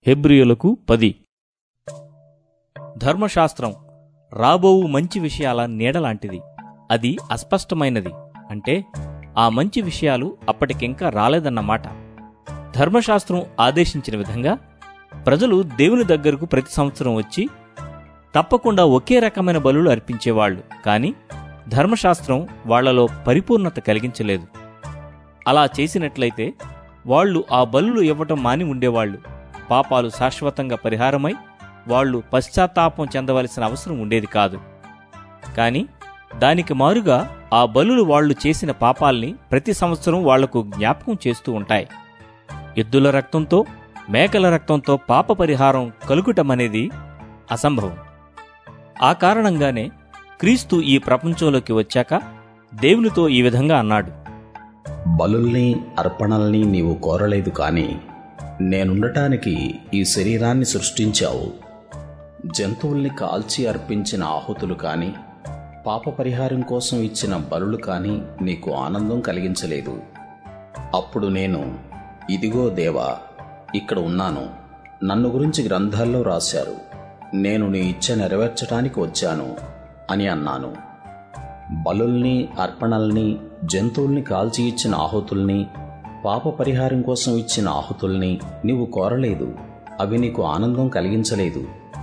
హెబ్రియులకు పది ధర్మశాస్త్రం రాబోవు మంచి విషయాల నీడలాంటిది అది అస్పష్టమైనది అంటే ఆ మంచి విషయాలు అప్పటికింకా రాలేదన్నమాట ధర్మశాస్త్రం ఆదేశించిన విధంగా ప్రజలు దేవుని దగ్గరకు ప్రతి సంవత్సరం వచ్చి తప్పకుండా ఒకే రకమైన బలులు అర్పించేవాళ్లు కాని ధర్మశాస్త్రం వాళ్లలో పరిపూర్ణత కలిగించలేదు అలా చేసినట్లయితే వాళ్ళు ఆ బలులు ఇవ్వటం మాని ఉండేవాళ్లు పాపాలు శాశ్వతంగా పరిహారమై వాళ్ళు పశ్చాత్తాపం చెందవలసిన అవసరం ఉండేది కాదు కాని దానికి మారుగా ఆ బలులు వాళ్ళు చేసిన పాపాల్ని ప్రతి సంవత్సరం వాళ్లకు జ్ఞాపకం చేస్తూ ఉంటాయి ఎద్దుల రక్తంతో మేకల రక్తంతో పాప పరిహారం కలుగుటమనేది అసంభవం ఆ కారణంగానే క్రీస్తు ఈ ప్రపంచంలోకి వచ్చాక దేవునితో ఈ విధంగా అన్నాడు బలుల్ని అర్పణల్ని నీవు కోరలేదు కాని నేనుండటానికి ఈ శరీరాన్ని సృష్టించావు జంతువుల్ని కాల్చి అర్పించిన ఆహుతులు కాని పాప పరిహారం కోసం ఇచ్చిన బలులు కాని నీకు ఆనందం కలిగించలేదు అప్పుడు నేను ఇదిగో దేవా ఇక్కడ ఉన్నాను నన్ను గురించి గ్రంథాల్లో రాశారు నేను నీ ఇచ్చ నెరవేర్చటానికి వచ్చాను అని అన్నాను బలుల్ని అర్పణల్ని జంతువుల్ని కాల్చి ఇచ్చిన ఆహుతుల్ని పాప పరిహారం కోసం ఇచ్చిన ఆహుతుల్ని నీవు కోరలేదు అవి నీకు ఆనందం కలిగించలేదు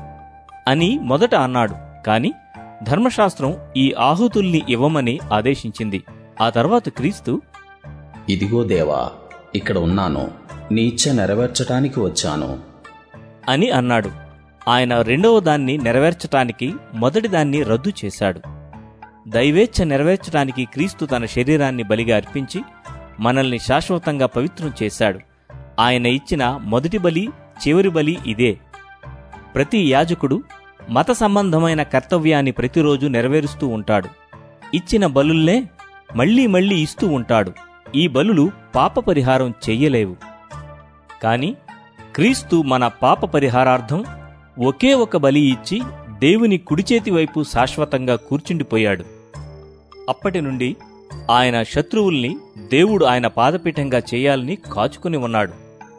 అని మొదట అన్నాడు కాని ధర్మశాస్త్రం ఈ ఆహుతుల్ని ఇవ్వమని ఆదేశించింది ఆ తర్వాత క్రీస్తు ఇదిగో దేవా ఇక్కడ ఉన్నాను నీ ఇచ్చ నెరవేర్చటానికి వచ్చాను అని అన్నాడు ఆయన రెండవ దాన్ని నెరవేర్చటానికి మొదటి దాన్ని రద్దు చేశాడు దైవేచ్ఛ నెరవేర్చడానికి క్రీస్తు తన శరీరాన్ని బలిగా అర్పించి మనల్ని శాశ్వతంగా పవిత్రం చేశాడు ఆయన ఇచ్చిన మొదటి బలి చివరి బలి ఇదే ప్రతి యాజకుడు మత సంబంధమైన కర్తవ్యాన్ని ప్రతిరోజు నెరవేరుస్తూ ఉంటాడు ఇచ్చిన బలుల్నే మళ్లీ మళ్లీ ఇస్తూ ఉంటాడు ఈ బలులు పాప పరిహారం చెయ్యలేవు కాని క్రీస్తు మన పాప పరిహారార్థం ఒకే ఒక బలి ఇచ్చి దేవుని కుడిచేతి వైపు శాశ్వతంగా కూర్చుండిపోయాడు అప్పటి నుండి ఆయన శత్రువుల్ని దేవుడు ఆయన పాదపీఠంగా చేయాలని కాచుకుని ఉన్నాడు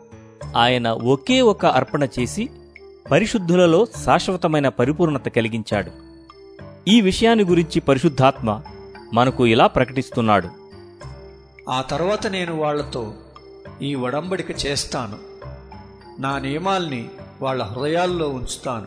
ఆయన ఒకే ఒక అర్పణ చేసి పరిశుద్ధులలో శాశ్వతమైన పరిపూర్ణత కలిగించాడు ఈ విషయాన్ని గురించి పరిశుద్ధాత్మ మనకు ఇలా ప్రకటిస్తున్నాడు ఆ తర్వాత నేను వాళ్లతో ఈ ఒడంబడిక చేస్తాను నా నియమాల్ని వాళ్ళ హృదయాల్లో ఉంచుతాను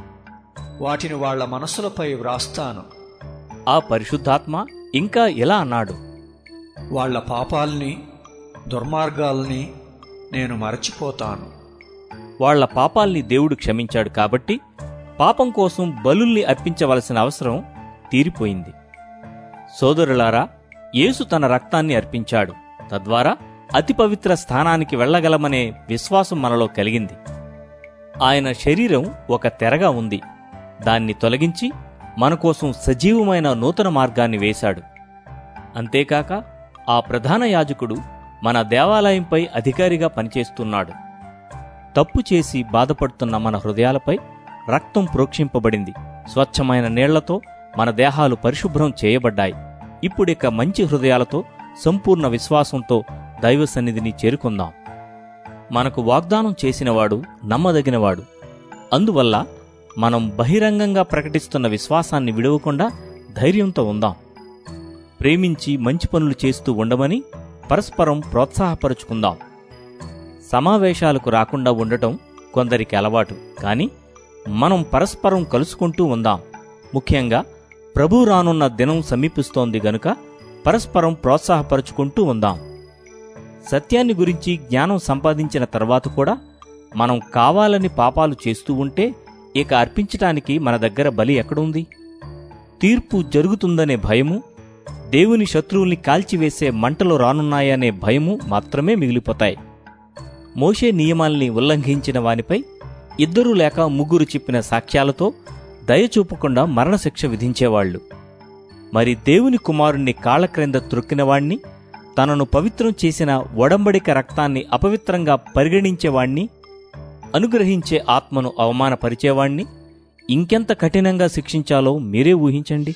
వాటిని వాళ్ళ మనసులపై వ్రాస్తాను ఆ పరిశుద్ధాత్మ ఇంకా ఇలా అన్నాడు వాళ్ళ పాపాల్ని దుర్మార్గాల్ని నేను మరచిపోతాను వాళ్ల పాపాల్ని దేవుడు క్షమించాడు కాబట్టి పాపం కోసం బలుల్ని అర్పించవలసిన అవసరం తీరిపోయింది సోదరులారా యేసు తన రక్తాన్ని అర్పించాడు తద్వారా అతి పవిత్ర స్థానానికి వెళ్ళగలమనే విశ్వాసం మనలో కలిగింది ఆయన శరీరం ఒక తెరగా ఉంది దాన్ని తొలగించి మన కోసం సజీవమైన నూతన మార్గాన్ని వేశాడు అంతేకాక ఆ ప్రధాన యాజకుడు మన దేవాలయంపై అధికారిగా పనిచేస్తున్నాడు తప్పు చేసి బాధపడుతున్న మన హృదయాలపై రక్తం ప్రోక్షింపబడింది స్వచ్ఛమైన నీళ్లతో మన దేహాలు పరిశుభ్రం చేయబడ్డాయి ఇప్పుడిక మంచి హృదయాలతో సంపూర్ణ విశ్వాసంతో దైవ సన్నిధిని చేరుకుందాం మనకు వాగ్దానం చేసినవాడు నమ్మదగినవాడు అందువల్ల మనం బహిరంగంగా ప్రకటిస్తున్న విశ్వాసాన్ని విడవకుండా ధైర్యంతో ఉందాం ప్రేమించి మంచి పనులు చేస్తూ ఉండమని పరస్పరం ప్రోత్సాహపరుచుకుందాం సమావేశాలకు రాకుండా ఉండటం కొందరికి అలవాటు కాని మనం పరస్పరం కలుసుకుంటూ ఉందాం ముఖ్యంగా ప్రభు రానున్న దినం సమీపిస్తోంది గనుక పరస్పరం ప్రోత్సాహపరుచుకుంటూ ఉందాం సత్యాన్ని గురించి జ్ఞానం సంపాదించిన తర్వాత కూడా మనం కావాలని పాపాలు చేస్తూ ఉంటే ఇక అర్పించటానికి మన దగ్గర బలి ఎక్కడుంది తీర్పు జరుగుతుందనే భయము దేవుని శత్రువుల్ని కాల్చివేసే మంటలు రానున్నాయనే భయము మాత్రమే మిగిలిపోతాయి మోషే నియమాల్ని ఉల్లంఘించిన వానిపై ఇద్దరు లేక ముగ్గురు చెప్పిన సాక్ష్యాలతో దయచూపకుండా మరణశిక్ష విధించేవాళ్లు మరి దేవుని కుమారుణ్ణి కాళ్ల క్రింద త్రొక్కినవాణ్ణి తనను పవిత్రం చేసిన ఒడంబడిక రక్తాన్ని అపవిత్రంగా పరిగణించేవాణ్ణి అనుగ్రహించే ఆత్మను అవమానపరిచేవాణ్ణి ఇంకెంత కఠినంగా శిక్షించాలో మీరే ఊహించండి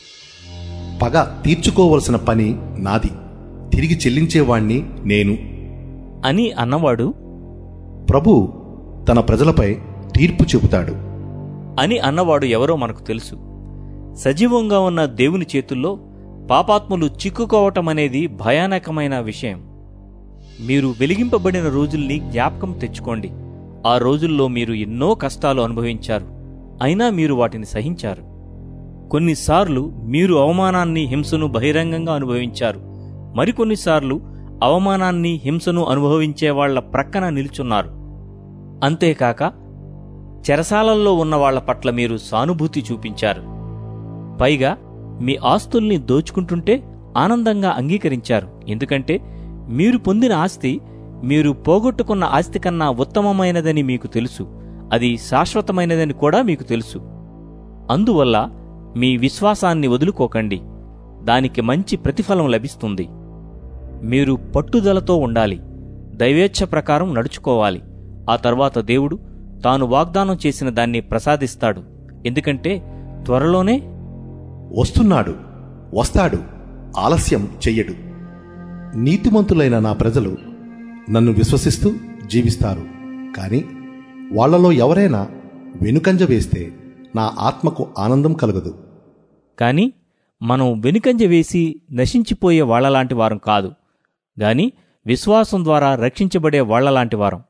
పగ తీర్చుకోవలసిన పని నాది తిరిగి చెల్లించేవాణ్ణి నేను అని అన్నవాడు ప్రభు తన ప్రజలపై తీర్పు చెబుతాడు అని అన్నవాడు ఎవరో మనకు తెలుసు సజీవంగా ఉన్న దేవుని చేతుల్లో పాపాత్ములు చిక్కుకోవటం అనేది భయానకమైన విషయం మీరు వెలిగింపబడిన రోజుల్ని జ్ఞాపకం తెచ్చుకోండి ఆ రోజుల్లో మీరు ఎన్నో కష్టాలు అనుభవించారు అయినా మీరు వాటిని సహించారు కొన్నిసార్లు మీరు అవమానాన్ని హింసను బహిరంగంగా అనుభవించారు మరికొన్నిసార్లు అవమానాన్ని హింసను అనుభవించే వాళ్ల ప్రక్కన నిల్చున్నారు అంతేకాక చెరసాలల్లో ఉన్న వాళ్ల పట్ల మీరు సానుభూతి చూపించారు పైగా మీ ఆస్తుల్ని దోచుకుంటుంటే ఆనందంగా అంగీకరించారు ఎందుకంటే మీరు పొందిన ఆస్తి మీరు పోగొట్టుకున్న ఆస్తి కన్నా ఉత్తమమైనదని మీకు తెలుసు అది శాశ్వతమైనదని కూడా మీకు తెలుసు అందువల్ల మీ విశ్వాసాన్ని వదులుకోకండి దానికి మంచి ప్రతిఫలం లభిస్తుంది మీరు పట్టుదలతో ఉండాలి దైవేచ్ఛ ప్రకారం నడుచుకోవాలి ఆ తర్వాత దేవుడు తాను వాగ్దానం చేసిన దాన్ని ప్రసాదిస్తాడు ఎందుకంటే త్వరలోనే వస్తున్నాడు వస్తాడు ఆలస్యం చెయ్యడు నీతిమంతులైన నా ప్రజలు నన్ను విశ్వసిస్తూ జీవిస్తారు కాని వాళ్ళలో ఎవరైనా వెనుకంజ వేస్తే నా ఆత్మకు ఆనందం కలగదు కాని మనం వెనుకంజ వేసి నశించిపోయే వాళ్లలాంటి వారం కాదు గాని విశ్వాసం ద్వారా రక్షించబడే వాళ్లలాంటి వారం